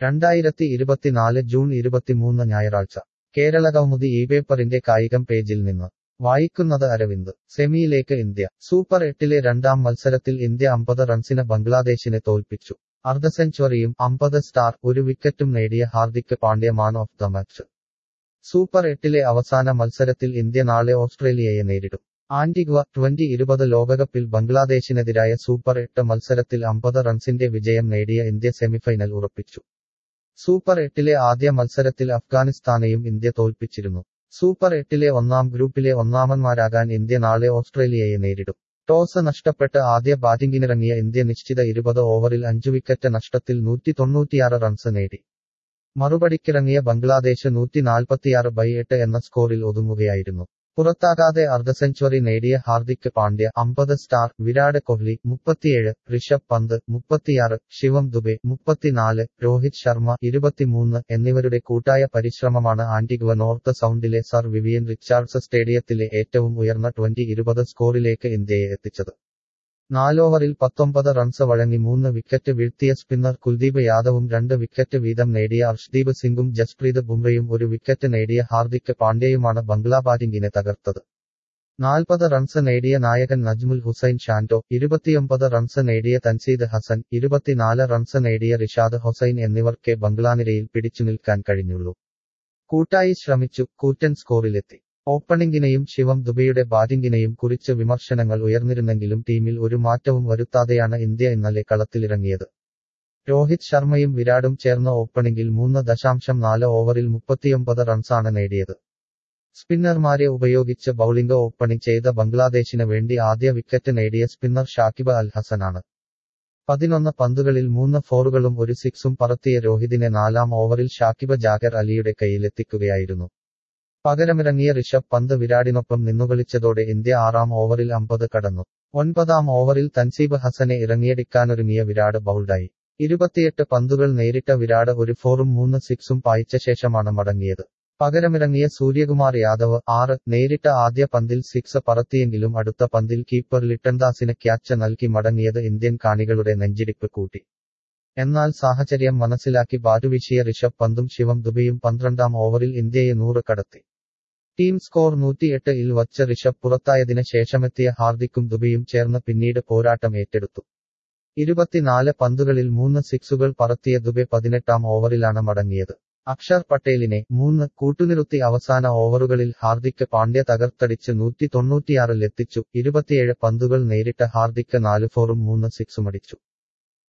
രണ്ടായിരത്തി ഇരുപത്തിനാല് ജൂൺ ഇരുപത്തിമൂന്ന് ഞായറാഴ്ച കേരള കൗമുദി ഈ പേപ്പറിന്റെ കായികം പേജിൽ നിന്ന് വായിക്കുന്നത് അരവിന്ദ് സെമിയിലേക്ക് ഇന്ത്യ സൂപ്പർ എട്ടിലെ രണ്ടാം മത്സരത്തിൽ ഇന്ത്യ അമ്പത് റൺസിന് ബംഗ്ലാദേശിനെ തോൽപ്പിച്ചു അർദ്ധ സെഞ്ചുറിയും അമ്പത് സ്റ്റാർ ഒരു വിക്കറ്റും നേടിയ Hardik Pandya man of the match super എട്ടിലെ അവസാന മത്സരത്തിൽ ഇന്ത്യ നാളെ ഓസ്ട്രേലിയയെ നേരിടും ആന്റിഗ്വ ട്വന്റി ഇരുപത് ലോകകപ്പിൽ ബംഗ്ലാദേശിനെതിരായ സൂപ്പർ എട്ട് മത്സരത്തിൽ അമ്പത് റൺസിന്റെ വിജയം നേടിയ ഇന്ത്യ സെമിഫൈനൽ ഉറപ്പിച്ചു സൂപ്പർ എട്ടിലെ ആദ്യ മത്സരത്തിൽ അഫ്ഗാനിസ്ഥാനെയും ഇന്ത്യ തോൽപ്പിച്ചിരുന്നു സൂപ്പർ എട്ടിലെ ഒന്നാം ഗ്രൂപ്പിലെ ഒന്നാമന്മാരാകാൻ ഇന്ത്യ നാളെ ഓസ്ട്രേലിയയെ നേരിടും ടോസ് നഷ്ടപ്പെട്ട് ആദ്യ ബാറ്റിംഗിനിറങ്ങിയ ഇന്ത്യ നിശ്ചിത ഇരുപത് ഓവറിൽ അഞ്ചു വിക്കറ്റ് നഷ്ടത്തിൽ നൂറ്റി തൊണ്ണൂറ്റിയാറ് റൺസ് നേടി മറുപടിക്കിറങ്ങിയ ബംഗ്ലാദേശ് നൂറ്റി നാൽപ്പത്തിയാറ് ബൈ എട്ട് എന്ന സ്കോറിൽ ഒതുങ്ങുകയായിരുന്നു പുറത്താകാതെ അർദ്ധ സെഞ്ചുറി നേടിയ ഹാർദിക് പാണ്ഡ്യ അമ്പത് സ്റ്റാർ വിരാട് കോഹ്ലി മുപ്പത്തിയേഴ് ഋഷഭ് പന്ത് മുപ്പത്തിയാറ് ശിവം ദുബെ മുപ്പത്തിനാല് രോഹിത് ശർമ്മ ഇരുപത്തിമൂന്ന് എന്നിവരുടെ കൂട്ടായ പരിശ്രമമാണ് ആന്റിഗ്വ നോർത്ത് സൗണ്ടിലെ സർ വിവിയൻ റിച്ചാർഡ്സ് സ്റ്റേഡിയത്തിലെ ഏറ്റവും ഉയർന്ന ട്വന്റി ഇരുപത് സ്കോറിലേക്ക് ഇന്ത്യയെ എത്തിച്ചത് നാലോവറിൽ പത്തൊമ്പത് റൺസ് വഴങ്ങി മൂന്ന് വിക്കറ്റ് വീഴ്ത്തിയ സ്പിന്നർ കുൽദീപ് യാദവും രണ്ട് വിക്കറ്റ് വീതം നേടിയ അർഷ്ദീപ് സിംഗും ജസ്പ്രീത് ബുംറയും ഒരു വിക്കറ്റ് നേടിയ ഹാർദിക് പാണ്ഡ്യയുമാണ് ബംഗ്ലാ ബാറ്റിംഗിനെ തകർത്തത് നാൽപ്പത് റൺസ് നേടിയ നായകൻ നജ്മുൽ ഹുസൈൻ ഷാൻഡോ ഇരുപത്തിയൊമ്പത് റൺസ് നേടിയ തൻസീദ് ഹസൻ ഇരുപത്തിനാല് റൺസ് നേടിയ റിഷാദ് ഹൊസൈൻ എന്നിവർക്കേ ബംഗ്ലാനിരയിൽ പിടിച്ചു നിൽക്കാൻ കഴിഞ്ഞുള്ളൂ കൂട്ടായി ശ്രമിച്ചു കൂറ്റൻ സ്കോറിലെത്തി ഓപ്പണിംഗിനെയും ശിവം ദുബെയുടെ ബാറ്റിംഗിനെയും കുറിച്ച് വിമർശനങ്ങൾ ഉയർന്നിരുന്നെങ്കിലും ടീമിൽ ഒരു മാറ്റവും വരുത്താതെയാണ് ഇന്ത്യ ഇന്നലെ കളത്തിലിറങ്ങിയത് രോഹിത് ശർമ്മയും വിരാടും ചേർന്ന ഓപ്പണിംഗിൽ മൂന്ന് ദശാംശം നാല് ഓവറിൽ മുപ്പത്തിയൊമ്പത് റൺസാണ് നേടിയത് സ്പിന്നർമാരെ ഉപയോഗിച്ച് ബൌളിംഗ് ഓപ്പണിംഗ് ചെയ്ത ബംഗ്ലാദേശിന് വേണ്ടി ആദ്യ വിക്കറ്റ് നേടിയ സ്പിന്നർ ഷാക്കിബ് അൽ ഹസനാണ് പതിനൊന്ന് പന്തുകളിൽ മൂന്ന് ഫോറുകളും ഒരു സിക്സും പറത്തിയ രോഹിതിനെ നാലാം ഓവറിൽ ഷാക്കിബ് ജാഗർ അലിയുടെ കയ്യിലെത്തിക്കുകയായിരുന്നു പകരമിറങ്ങിയ ഋഷഭ് പന്ത് വിരാടിനൊപ്പം നിന്നുകളിച്ചതോടെ ഇന്ത്യ ആറാം ഓവറിൽ അമ്പത് കടന്നു ഒൻപതാം ഓവറിൽ തൻസീബ് ഹസനെ ഇറങ്ങിയടിക്കാനൊരുങ്ങിയ വിരാട് ബൗൾഡായി ഇരുപത്തിയെട്ട് പന്തുകൾ നേരിട്ട വിരാട് ഒരു ഫോറും മൂന്ന് സിക്സും പായിച്ച ശേഷമാണ് മടങ്ങിയത് പകരമിറങ്ങിയ സൂര്യകുമാർ യാദവ് ആറ് നേരിട്ട ആദ്യ പന്തിൽ സിക്സ് പറത്തിയെങ്കിലും അടുത്ത പന്തിൽ കീപ്പർ ലിട്ടൻദാസിന് ക്യാച്ച് നൽകി മടങ്ങിയത് ഇന്ത്യൻ കാണികളുടെ നെഞ്ചിടിപ്പ് കൂട്ടി എന്നാൽ സാഹചര്യം മനസ്സിലാക്കി ബാറ്റുവീശിയ ഋഷഭ് പന്തും ശിവം ദുബെയും പന്ത്രണ്ടാം ഓവറിൽ ഇന്ത്യയെ നൂറ് കടത്തി ടീം സ്കോർ നൂറ്റിയെട്ട് ഇൽ വച്ച് ഋഷഭ് പുറത്തായതിന് ശേഷമെത്തിയ ഹാർദിക്കും ദുബെയും ചേർന്ന് പിന്നീട് പോരാട്ടം ഏറ്റെടുത്തു ഇരുപത്തിനാല് പന്തുകളിൽ മൂന്ന് സിക്സുകൾ പറത്തിയ ദുബെ പതിനെട്ടാം ഓവറിലാണ് മടങ്ങിയത് അക്ഷർ പട്ടേലിനെ മൂന്ന് കൂട്ടുനിറുത്തി അവസാന ഓവറുകളിൽ ഹാർദിക് പാണ്ഡ്യ തകർത്തടിച്ച് നൂറ്റി തൊണ്ണൂറ്റിയാറിലെത്തിച്ചു ഇരുപത്തിയേഴ് പന്തുകൾ നേരിട്ട ഹാർദിക് നാല് ഫോറും മൂന്ന് സിക്സുമടിച്ചു